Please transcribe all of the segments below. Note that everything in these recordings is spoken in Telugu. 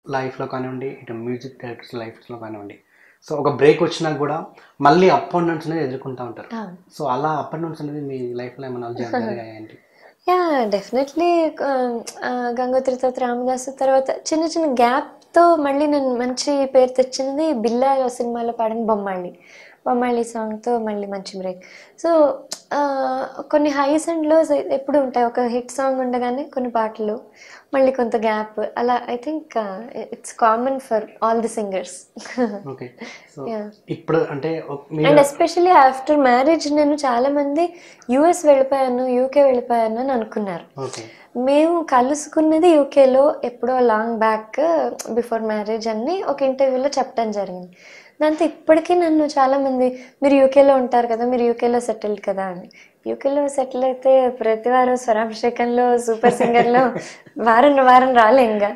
లైఫ్లో కానివ్వండి ఇటు మ్యూజిక్ డైరెక్టర్స్ లైఫ్లో కానివ్వండి సో ఒక బ్రేక్ వచ్చినా కూడా మళ్ళీ అప్ అండ్ డౌన్స్ అనేది ఎదుర్కొంటూ ఉంటారు అవును సో అలా అప్ అండ్ డౌన్స్ అనేది మీ లైఫ్లో ఏమైనా జరిగాయండి యా డెఫినెట్లీ గంగోత్రి తర్వాత రామదాసు తర్వాత చిన్న చిన్న గ్యాప్తో మళ్ళీ నేను మంచి పేరు తెచ్చినది బిల్లా సినిమాలో పాడిన బొమ్మాళి బొమ్మాళి సాంగ్తో మళ్ళీ మంచి బ్రేక్ సో కొన్ని హైస్ అండ్ లోస్ ఎప్పుడు ఉంటాయి ఒక హిట్ సాంగ్ ఉండగానే కొన్ని పాటలు మళ్ళీ కొంత గ్యాప్ అలా I think it's common for all the singers okay so Yeah. ఇప్పుడు అంటే ఒక- అండ్ మీరు ఎస్పెషలీ ఆఫ్టర్ మ్యారేజ్ నేను చాలా మంది యుఎస్ వెళ్ళిపోయాను యూకే వెళ్ళిపోయాను అని అనుకున్నారు ఓకే మేము కలుసుకున్నది యూకేలో ఎప్పుడో లాంగ్ బ్యాక్ బిఫోర్ మ్యారేజ్ అని ఒక ఇంటర్వ్యూలో చెప్పడం జరిగింది దాంతో ఇప్పటికీ నన్ను చాలా మంది మీరు యూకేలో ఉంటారు కదా మీరు యూకేలో సెటిల్డ్ కదా అని యూకేలో సెటిల్ అయితే ప్రతి వారం స్వరాభిషేకంలో సూపర్ సింగర్లో వారం వారం రాలే ఇంకా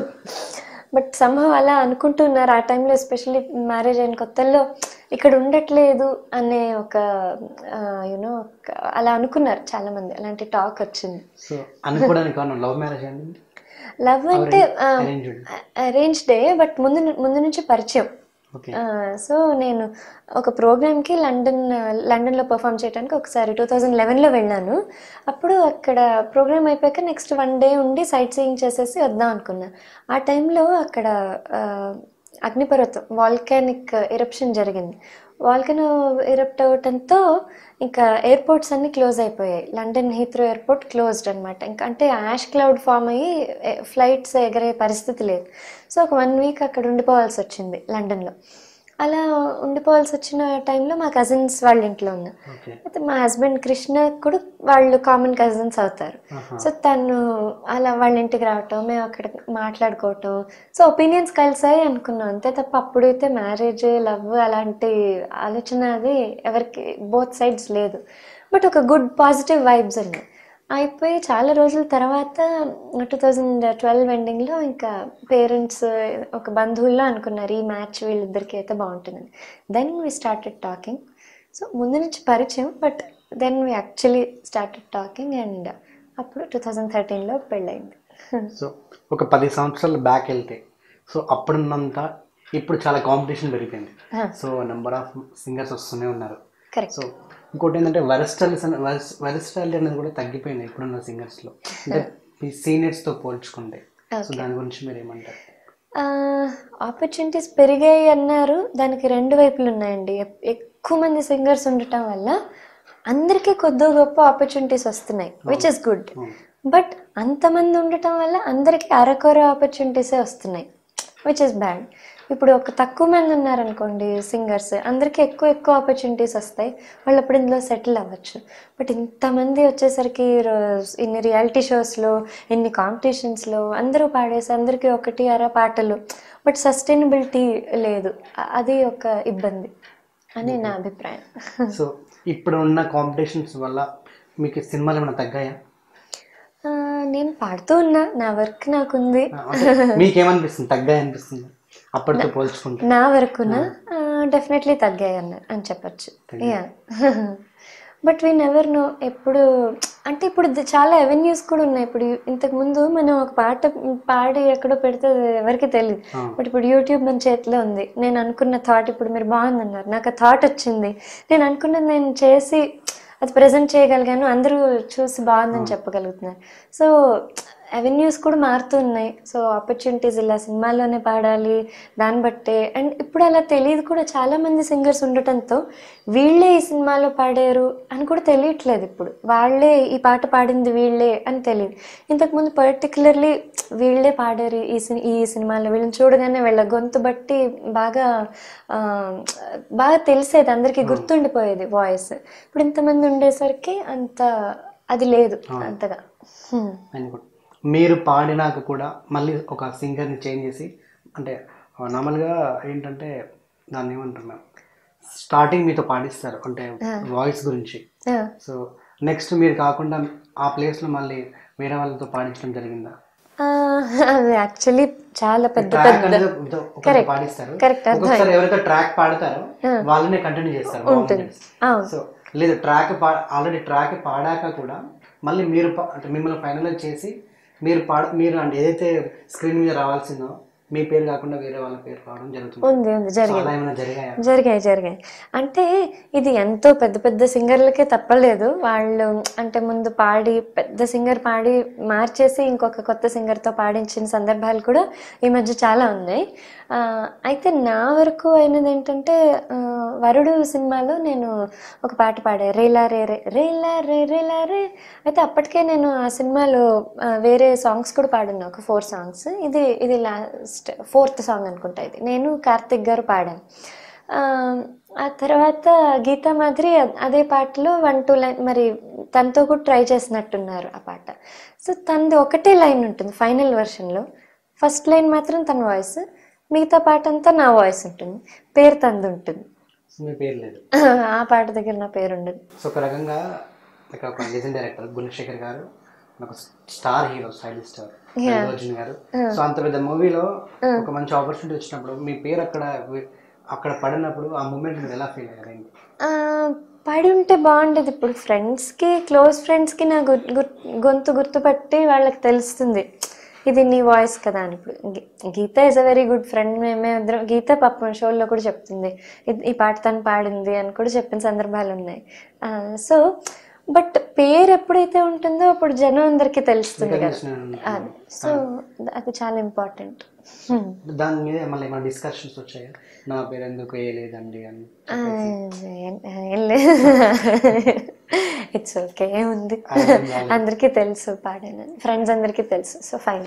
బట్ సంభవ్ అలా అనుకుంటున్నారు ఆ టైంలో ఎస్పెషల్లీ మ్యారేజ్ అయిన కొత్తల్లో ఇక్కడ ఉండట్లేదు అనే ఒక యూనో అలా అనుకున్నారు చాలా మంది అలాంటి టాక్ వచ్చింది సో అనుకోవడానికి కారణం లవ్ మ్యారేజ్ అండి లవ్ అంటే అరేంజ్డ్ అరేంజ్ డే బట్ ముందు ను- ముందు నుంచి పరిచయం ఓకే సో నేను ఒక ప్రోగ్రామ్కి లండన్ లండన్లో పర్ఫామ్ చేయడానికి ఒకసారి టూ థౌజండ్ లెవెన్లో వెళ్ళాను అప్పుడు అక్కడ ప్రోగ్రామ్ అయిపోయాక నెక్స్ట్ వన్ డే ఉండి సైట్ సీయింగ్ చేసేసి వద్దాం అనుకున్నా ఆ టైంలో అక్కడ ఆ, అగ్నిపర్వతం వాల్కానిక్ ఎరప్షన్ జరిగింది వాల్కన్ ఎరప్ట్ అవ్వటంతో ఇంకా ఎయిర్పోర్ట్స్ అన్ని క్లోజ్ అయిపోయాయి లండన్ హీత్రో ఎయిర్పోర్ట్ క్లోజ్డ్ అనమాట ఇంకా అంటే యాష్ క్లౌడ్ ఫామ్ అయ్యి ఫ్లైట్స్ ఎగరే పరిస్థితి లేదు సో ఒక వన్ వీక్ అక్కడ ఉండిపోవాల్సి వచ్చింది లండన్లో అలా ఉండిపోవాల్సి వచ్చిన టైంలో మా కజిన్స్ వాళ్ళ ఇంట్లో ఉన్నా ఓకే అయితే మా హస్బెండ్ కృష్ణ కూడా వాళ్ళు కామన్ కజిన్స్ అవుతారు సో తను అలా వాళ్ళ ఇంటికి రావటం మేము అక్కడ మాట్లాడుకోవటం సో ఒపీనియన్స్ కలిసాయి అనుకున్నాం అంతే తప్ప అప్పుడైతే మ్యారేజ్ లవ్ అలాంటి ఆలోచన అది ఎవరికి బోత్ సైడ్స్ లేదు బట్ ఒక గుడ్ పాజిటివ్ వైబ్స్ ఉన్నాయి అయిపోయి చాలా రోజుల తర్వాత టూ థౌజండ్ ట్వెల్వ్ ఎండింగ్లో ఇంకా పేరెంట్స్ ఒక బంధువుల్లో అనుకున్నారు ఈ మ్యాచ్ వీళ్ళిద్దరికి అయితే బాగుంటుందని then we started talking so ముందు నుంచి పరిచయం but then we actually started talking and అప్పుడు టూ థౌజండ్ థర్టీన్లో పెళ్ళయింది సో ఒక పది సంవత్సరాలు బ్యాక్ వెళ్తే సో అప్పుడున్నంత ఇప్పుడు చాలా కాంపిటీషన్ పెరిగిపోయింది సో నెంబర్ ఆఫ్ సింగర్స్ వస్తూనే ఉన్నారు కరెక్ట్ సో ఇంకోటి ఏంటంటే వెరస్టాలిస్ వెరస్టాలిటీ అనేది కూడా తగ్గిపోయింది ఇప్పుడున్న సింగర్స్లో అంటే ఈ సీనియర్స్తో పోల్చుకుంటే సో దాని గురించి మీరు ఏమంటారు ఆపర్చునిటీస్ పెరిగాయి అన్నారు దానికి రెండు వైపులు ఉన్నాయండి ఎక్- ఎక్కువ మంది సింగర్స్ ఉండటం వల్ల అందరికీ కొద్దో గొప్ప ఆపర్చునిటీస్ వస్తున్నాయి విచ్ ఇస్ గుడ్ బట్ అంతమంది ఉండటం వల్ల అందరికీ అరకొర ఆపర్చునిటీసే వస్తున్నాయి విచ్ ఇస్ బ్యాడ్ ఇప్పుడు ఒక తక్కువ మంది ఉన్నారనుకోండి సింగర్స్ అందరికీ ఎక్కువ ఎక్కువ ఆపర్చునిటీస్ వస్తాయి వాళ్ళు అప్పుడు ఇందులో సెటిల్ అవ్వచ్చు బట్ ఇంతమంది వచ్చేసరికి రో- ఇన్ని రియాలిటీ షోస్లో ఇన్ని కాంపిటీషన్స్లో అందరూ పాడేసి అందరికీ ఒకటి అర పాటలు బట్ సస్టైనబిలిటీ లేదు అ- అది ఒక ఇబ్బంది అని నా అభిప్రాయం సో ఇప్పుడు ఉన్న కాంపిటీషన్స్ వల్ల మీకు సినిమాలు ఏమైనా తగ్గాయా ఆ, నేను పాడుతూ ఉన్నా నా వర్క్ నాకుంది ఆ, అంటే మీకేమనిపిస్తుంది తగ్గాయి అనిపిస్తుంది అప్పటితో పోల్చుకుంటే నా వరకునా డెఫినెట్లీ తగ్గాయి అన్న అని చెప్పచ్చు yeah but we never know ఎప్పుడు అంటే ఇప్పుడు ది- చాలా అవెన్యూస్ కూడా ఉన్నాయి ఇప్పుడు ఇంతకు ముందు మనం ఒక పాట పాడి ఎక్కడో పెడితే అది ఎవరికి తెలియదు ఆ. బట్ ఇప్పుడు యూట్యూబ్ మన చేతిలో ఉంది నేను అనుకున్న థాట్ ఇప్పుడు మీరు బాగుందన్నారు నాకు ఆ థాట్ వచ్చింది నేను అనుకున్నది నేను చేసి అది ప్రజెంట్ చేయగలిగాను అందరూ చూసి బాగుందని చెప్పగలుగుతున్నారు సో అవెన్యూస్ కూడా మారుతున్నాయి సో ఆపర్చునిటీస్ ఇలా సినిమాల్లోనే పాడాలి దాన్ని బట్టే అండ్ ఇప్పుడు అలా తెలియదు కూడా చాలా మంది సింగర్స్ ఉండటంతో వీళ్ళే ఈ సినిమాలో పాడారు అని కూడా తెలియట్లేదు ఇప్పుడు వాళ్ళే ఈ పాట పాడింది వీళ్ళే అని తెలియదు ఇంతకుముందు పర్టికులర్లీ వీళ్ళే పాడారు ఈ సిని ఈ సినిమాలో వీళ్ళని చూడగానే వీళ్ళ గొంతు బట్టి బాగా ఆ, బాగా తెలిసేది అందరికీ గుర్తుండిపోయేది వాయిస్ ఇప్పుడు ఇంతమంది ఉండేసరికి అంత అది లేదు అంతగా హ్మ్. అని కూడా మీరు పాడినాక కూడా మళ్ళీ ఒక సింగర్ని చేంజ్ చేసి అంటే నార్మల్గా ఏంటంటే దాన్ని ఏమంటారు మ్యామ్ స్టార్టింగ్ మీతో పాడిస్తారు అంటే వాయిస్ గురించి ఆ, సో నెక్స్ట్ మీరు కాకుండా ఆ ప్లేస్లో మళ్ళీ వేరే వాళ్ళతో పాడించడం జరిగిందా ఆ, అది యాక్చువల్లీ చాలా పెద్ద ట్రాక్ పెద్ద అనేది ఒకరితో- ఒకరితో పాడిస్తారు correct, ఒక్కొక్కసారి ఎవరైతే ట్రాక్ పాడతారో వాళ్ళనే కంటిన్యూ చేస్తారు ఉంటుంది అవును సో లేదు ట్రాక్ పా ఆల్రెడీ ట్రాక్ పాడాక కూడా మళ్ళీ మీరు పా- అంటే మిమ్మల్ని ఫైనలైజ్ చేసి మీరు పాడ మీరు అంటే ఏదైతే స్క్రీన్ మీద రావాల్సిందో మీ పేరు కాకుండా వేరే వాళ్ళ పేరు రావడం జరుగుతుంది ఉంది ఉంది జరిగింది అలా ఏమైనా జరిగాయా జరిగాయి జరిగాయి అంటే ఇది ఎంతో పెద్ద పెద్ద సింగర్లకే తప్పలేదు వాళ్ళు అంటే ముందు పాడి పెద్ద సింగర్ పాడి మార్చేసి ఇంకొక కొత్త సింగర్తో పాడించిన సందర్భాలు కూడా ఈ మధ్య చాలా ఉన్నాయి ఆ, అయితే నా వరకు అయినది ఏంటంటే ఆ, వరుడు సినిమాలో నేను ఒక పాట పాడా రేలా రే రే రేలా రే రేలా రే అయితే అప్పటికే నేను ఆ సినిమాలో ఆ, వేరే సాంగ్స్ కూడా పాడాను ఒక ఫోర్ సాంగ్స్ ఇది ఇది లాస్ట్ ఫోర్త్ సాంగ్ అనుకుంటా ఇది నేను కార్తిక్ గారు పాడాను ఆ, ఆ తర్వాత గీతా మాదిరి అ- అదే పాటలో వన్ టూ లైన్ మరి తనతో కూడా ట్రై చేసినట్టున్నారు ఆ పాట సో తనది ఒకటే లైన్ ఉంటుంది ఫైనల్ వెర్షన్లో ఫస్ట్ లైన్ మాత్రం తన వాయిస్ మిగతా పాట అంతా నా వాయిస్ ఉంటుంది పేరు తంది ఉంటుంది మీ పేరు లేదు ఆ పాట దగ్గర నా పేరు ఉండదు సో ఒక రకంగా ఇక్కడ ఒక లెజెండ్ డైరెక్టర్ గుణశేఖర్ గారు ఒక star hero stylish star Arjun garu so అంత పెద్ద మూవీలో ఒక మంచి ఆపర్చునిటీ వచ్చినప్పుడు మీ పేరు అక్కడ వి- అక్కడ పడినప్పుడు ఆ మూమెంట్ మీరు ఎలా ఫీల్ అయ్యారు ఏంటి? ఆ, పడి ఉంటే బాగుండేది ఇప్పుడు ఫ్రెండ్స్కి క్లోజ్ ఫ్రెండ్స్కి నా గు గుర్- గొంతు గుర్తుపట్టి వాళ్ళకి తెలుస్తుంది ఇది నీ వాయిస్ కదా అని ఇప్పుడు గీ- Geetha is a very good friend మేమే అందరం గీత పాపం షోలో కూడా చెప్తుంది ఇది- ఈ పాట తను పాడింది అని కూడా చెప్పిన సందర్భాలు ఉన్నాయి సో బట్ పేరు ఎప్పుడైతే ఉంటుందో అప్పుడు జనం అందరికీ తెలుస్తుంది కదా Recognition అది సో అది చాలా ఇంపార్టెంట్ దాని మీద మళ్ళీ ఏమైనా డిస్కషన్స్ వచ్చాయా నా పేరు ఎందుకు వేయలేదండి అని ఇట్స్ ఓకే ఏముంది అందరికీ తెలుసు పాడాను ఫ్రెండ్స్ అందరికీ తెలుసు so fine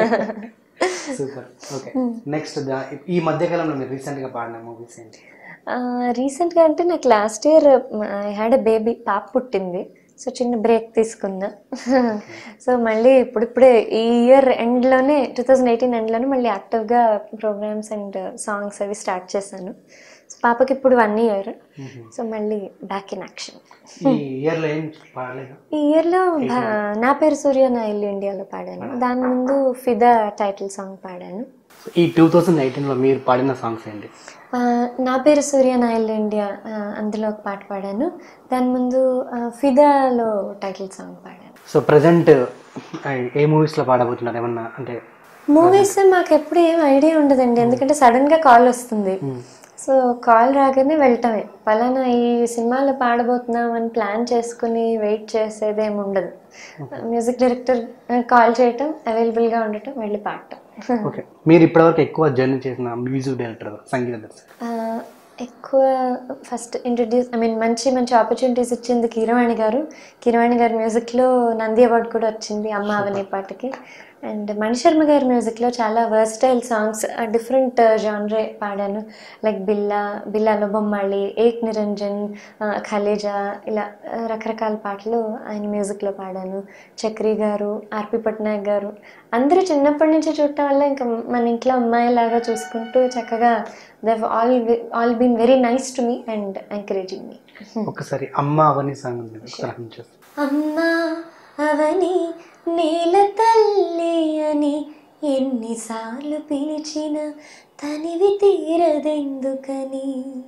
super okay next ఈ మధ్య కాలంలో మీరు రీసెంట్ గా పాడిన మూవీస్ ఏంటి రీసెంట్గా అంటే నాకు last year I had a baby పాప పుట్టింది సో చిన్న బ్రేక్ తీసుకున్నా సో మళ్ళీ ఇప్పుడిప్పుడే ఈ ఇయర్ ఎండ్లోనే టూ థౌజండ్ ఎయిటీన్ ఎండ్లోనే మళ్ళీ యాక్టివ్గా ప్రోగ్రామ్స్ అండ్ సాంగ్స్ అవి స్టార్ట్ చేశాను సో పాపకి ఇప్పుడు వన్ ఇయర్ సో మళ్ళీ బ్యాక్ ఇన్ యాక్షన్ ఈ ఇయర్ లో ఏం పాడలేదు ఈ ఇయర్లో నా పేరు సూర్య నా ఇల్లు ఇండియాలో పాడాను దాని ముందు ఫిదా టైటిల్ సాంగ్ పాడాను ఈ టూ థౌజండ్ ఎయిటీన్ లో మీరు పాడిన సాంగ్స్ ఏంటి ఆ, నా పేరు సూర్య నా ఇల్లు ఇండియా ఆ, అందులో ఒక పాట పాడాను దాని ముందు ఆ, ఫిదాలో టైటిల్ సాంగ్ పాడాను సో ప్రజెంట్ ఏ మూవీస్ లో పాడబోతున్నారు ఏమన్నా అంటే మూవీస్ మాకు ఎప్పుడు ఏం ఐడియా ఉండదండి ఎందుకంటే సడన్ గా కాల్ వస్తుంది సో కాల్ రాగానే వెళ్ళటమే పలానా ఈ సినిమాలో పాడబోతున్నాం అని ప్లాన్ చేసుకుని వెయిట్ చేసేది ఏమి ఉండదు మ్యూజిక్ డైరెక్టర్ కాల్ చేయటం అవైలబుల్గా ఉండటం వెళ్ళి పాడటం ఓకే మీరు ఇప్పటివరకు ఎక్కువ జర్నీ చేసిన మ్యూజిక్ డైరెక్టర్ సంగీత దర్శకుడు ఆ, ఎక్కువ ఫస్ట్ ఇంట్రడ్యూస్ ఐ మీన్ మంచి మంచి ఆపర్చునిటీస్ ఇచ్చింది కీరవాణి గారు కీరవాణి గారి మ్యూజిక్లో నంది అవార్డు కూడా వచ్చింది అమ్మ అవని పాటకి అండ్ మణిశర్మ గారి మ్యూజిక్లో చాలా వర్స్టైల్ సాంగ్స్ డిఫరెంట్ జాన్రే పాడాను లైక్ బిల్లా బిల్లాలో బొమ్మాళి ఏక్ నిరంజన్ ఆ, ఖలేజా ఇలా ఆ, రకరకాల పాటలు ఆయన మ్యూజిక్లో పాడాను చక్రి గారు ఆర్పి పట్నాయక్ గారు అందరూ చిన్నప్పటి నుంచి చూడటం వల్ల ఇంకా మన ఇంట్లో అమ్మాయిలాగా చూసుకుంటూ చక్కగా దవ్ all all been very nice to me and encouraging me ఒకసారి అమ్మ అవని సాంగ్ ఉంది ఒకసారి hum చేస్తాం. అమ్మా అవని నేల తల్లి అని ఎన్నిసార్లు పిలిచిన తనివి తీరదెందుకని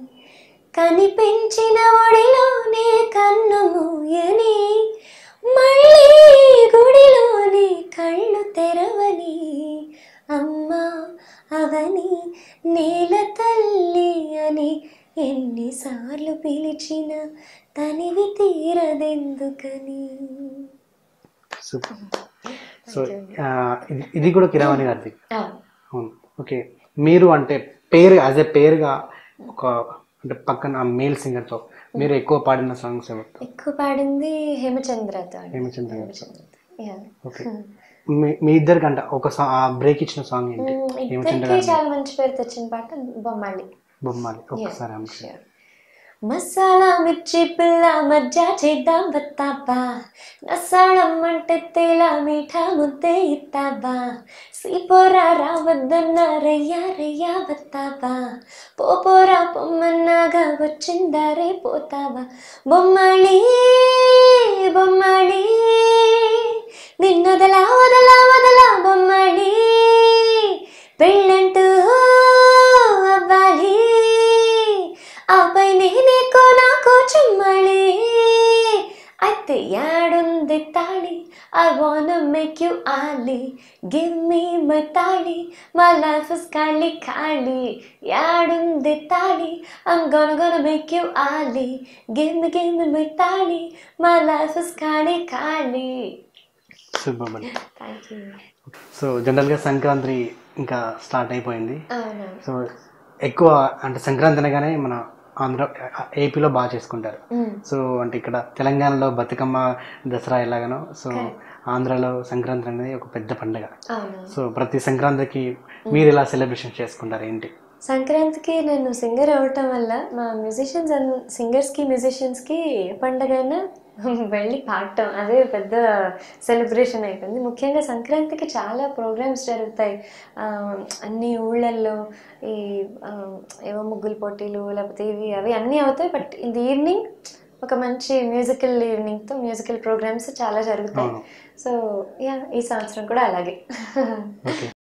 కనిపించిన ఒడిలోనే కన్ను మూయని మళ్ళీ గుడిలోనే కళ్ళు తెరవని అమ్మా అవని నేల తల్లి అని ఎన్నిసార్లు పిలిచిన తనివి తీరదెందుకని సూపర్ సో ఆ, ఇది- ఇది కూడా కిరవాణి గారిది అవును ఓకే మీరు అంటే పేరు యాజ్ ఎ పేరుగా ఒక అంటే పక్కన మేల్ సింగర్తో మీరు ఎక్కువ పాడిన సాంగ్స్ ఎవరు ఎక్కువ పాడింది హేమచంద్రతో అండి. హేమచంద్ర గారు. హేమచంద్రతో Yeah. ఓకే మీ మీ ఇద్దరికంట ఒక సా బ్రేక్ ఇచ్చిన సాంగ్ ఏంటి మ్మ్, హేమచంద్ర ఇద్దరికి గారి చాలా మంచి పేరు తెచ్చిన పాట బొమ్మాళి బొమ్మాలి ఒక్కసారి ఆమె Sure. మసాలా మిర్చి పిల్ల మజ్జా చేద్దాం బత్తాబా నసాళం అంటే తేలా మీఠా ముద్దే ఇత్తాబా సీపోరా రావద్దన్న రయ్యా రయ్యా బత్తాబా పోపోరా పొమ్మన్నాగా వచ్చిందారే పోతావా బొమ్మాళి బొమ్మాళి నిన్నొదలా వదలా వదలా బొమ్మాళి పెళ్ళంటూ అవ్వాలి ఆపై నేనేకో నాకో చుమ్మళి ఐ అయితే యాడుంది తాళి ఐ వాంట్ మేక్ యూ ఆలి give me my thali my life is ఖాళీ ఖాళీ యాడుంది తాళి I'm gonna gonna make you ఆలి give me give me my thali my life is ఖాళీ ఖాళీ super madam thank you so జనరల్గా సంక్రాంతి ఇంకా స్టార్ట్ అయిపోయింది అవును సో ఎక్కువ అంటే సంక్రాంతి అనగానే మన ఆంధ్ర ఏపీలో బాగా చేసుకుంటారు Mm. సో అంటే ఇక్కడ తెలంగాణలో బతుకమ్మ దసరా ఎలాగనో సో ఆంధ్రాలో సంక్రాంతి అనేది ఒక పెద్ద పండుగ అవును సో ప్రతి సంక్రాంతికి మీరు ఎలా సెలబ్రేషన్ చేసుకుంటారు ఏంటి సంక్రాంతికి నేను సింగర్ అవ్వటం వల్ల మా మ్యూజిషియన్స్ అండ్ సింగర్స్కి మ్యూజిషియన్స్కి ఏ పండగైనా వెళ్ళి పాడటం అదే పెద్ద సెలబ్రేషన్ అయిపోయింది ముఖ్యంగా సంక్రాంతికి చాలా ప్రోగ్రామ్స్ జరుగుతాయి ఆ, అన్ని ఊళ్ళల్లో ఈ ఆ, ఏవో ముగ్గులు పోటీలు లేకపోతే ఇవి అవి అన్నీ అవుతాయి బట్ ఇన్ ది ఈవినింగ్ ఒక మంచి మ్యూజికల్ ఈవినింగ్తో మ్యూజికల్ ప్రోగ్రామ్స్ చాలా జరుగుతాయి అవును. సో యా ఈ సంవత్సరం కూడా అలాగే ఓకే